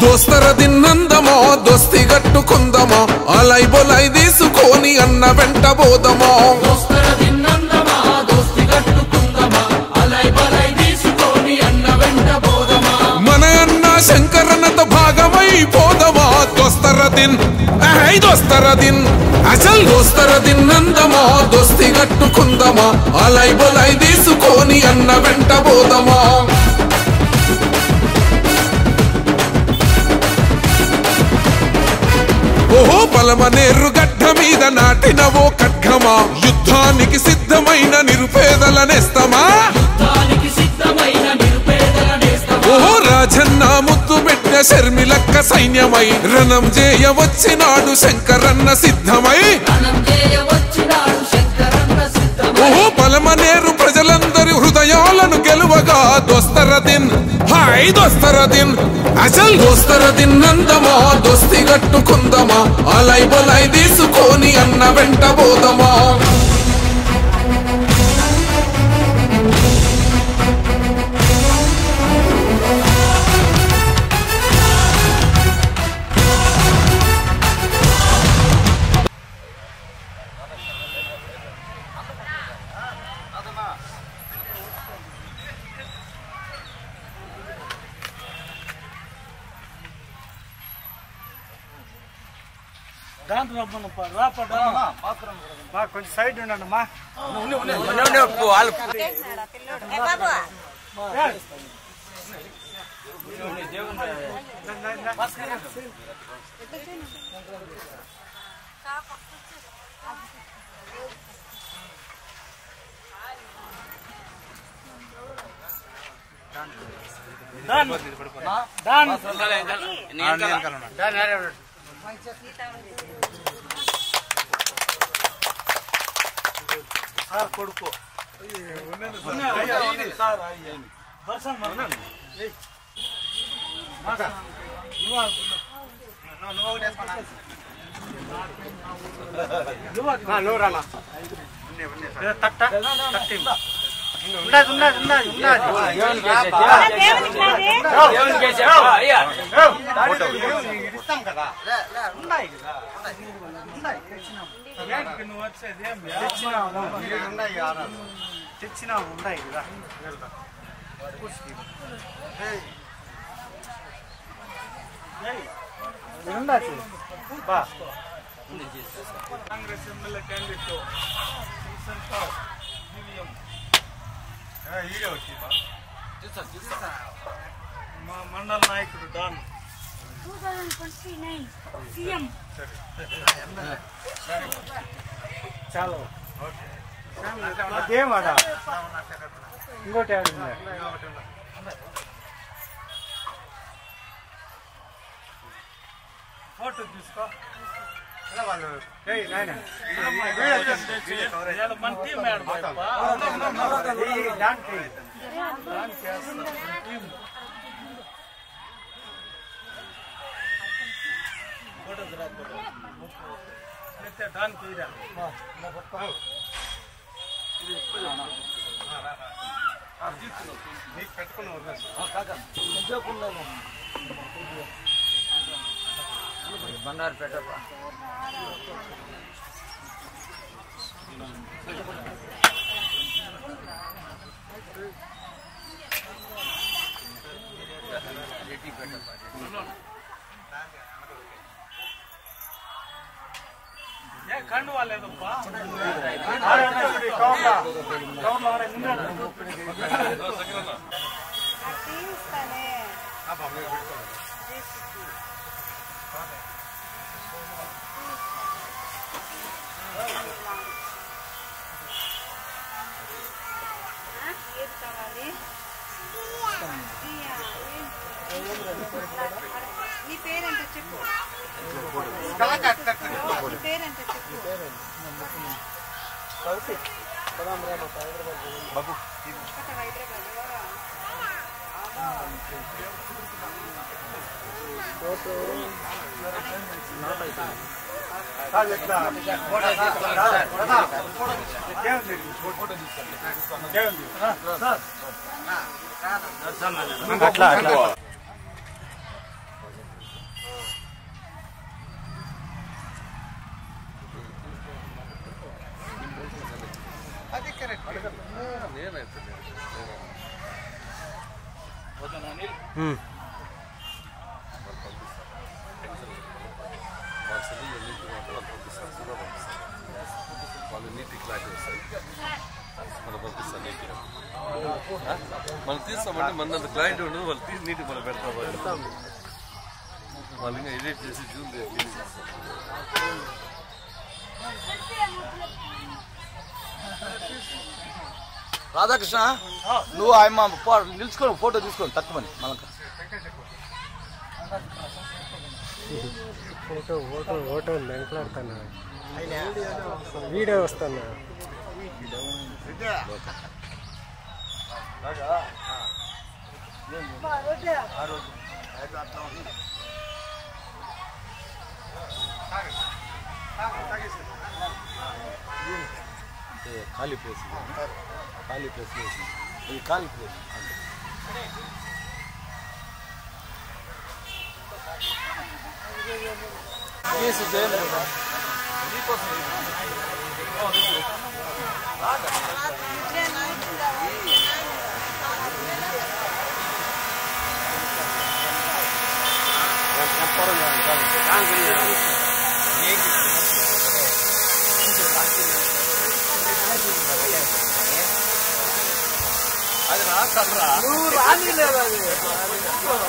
దోస్తర దిన్నందమో దోస్తి గట్టుకుందమో అలై బొలై తీసుకొని అన్న వెంట బోదమో దోస్తర దిన్నందమా దోస్తి కట్టుకుందమా అలై బలై తీసుకొని అన్న వెంట పోదమా మన అన్న శంకరన్నతో భాగమై పోదమా దోస్తర దిన్ ఐ దోస్తర దిన్ అసలు దోస్తర దిన్నందమో దోస్తి గట్టుకుందమా అలై బొలై తీసుకొని అన్న వెంట బోదమా ఓహో బలమనేరు గడ్డ మీద నాటిన ఓ ఖడ్గమా యుద్ధానికి సిద్ధమైన నిరుపేదల నేస్తమా దానికి సిద్ధమైన నిరుపేదల నేస్తమా ఓహో రాజన్న ముద్దు పెట్ట శర్మిలక్క సైన్యమై రణం చేయ వచ్చినాడు శంకరన్న సిద్ధమై రణం చేయవచ్చినాడు శంకరన్న సిద్ధమై ఓహో బలమనేరు ప్రజలందరి హృదయాలను గెలువగా దోస్తరదిన్ హాయ్ దోస్తరదిన్ అసలు దోస్తరదిన్ నందమా దోస్తి గట్టుకుందమా అలై బలై తీసుకొని అన్న వెంట పోదమా దాంట్లో రమ్మను రాపడా మా కొంచెం సైడ్ ఉండండి మా దాన్ దాన్ సార్ కొడుకు దర్శనం మనం తట్ట తట్టి ఉన్నది ఉన్నది ఉన్నది ఉన్నది ఇస్తాం కదా ఉన్నాయి కదా ఉన్నాయి ఏంటికి నువ్వు వచ్చేది ఏం తెచ్చినావు తెచ్చినావు ఉన్నాయి కదా ఉండొచ్చు బా కాంగ్రెస్ ఎమ్మెల్యే క్యాండిడేట్ మా మండల నాయకుడు డాన్ 2029 సీఎం చాలు అదేం అడా ఇంకోటి ఆడు ఫోటో తీసుకో ఏయ్ నాయనా మన టీం మేడం దానికి ఫోటో అయితే దానికి ఇరా ఏ కండు వాళ్ళేదప్పా ఏది కావాలి నీ పేరెంత చెప్పు నీ పేరెంత చెప్పు అక్కడ హైదరాబాద్ అట్లా అట్లా వాళ్ళ సెల్లు నీటి వాళ్ళు పంపిస్తారు సుధా పంపిస్తారు వాళ్ళు నీటి క్లారిటీ వస్తాయి మనం పంపిస్తారు నీట్గా ఆ? మనం తీస్తామంటే మన అంత క్లయింట్ ఉండదు వాళ్ళు తీసి నీటి మనం పెడతాం వాళ్ళు వాళ్ళు ఇంకా ఎడిట్ చేసి జూమ్ చేసి రాధాకృష్ణ నువ్వు ఆయన పో- నిల్చుకొని ఫోటో తీసుకొని తక్కువని మనకు ఫోటో ఫోటో ఫోటో వెంకలాడుతున్నా వీడియో వస్తున్నా ఖాళీ ప్లేస్ ఇది. ఖాళీ ప్లేస్ వేసి ఇది ఖాళీ ప్లేస్ కేసు చేయండి కదా. నువ్వు రాని లేదు అది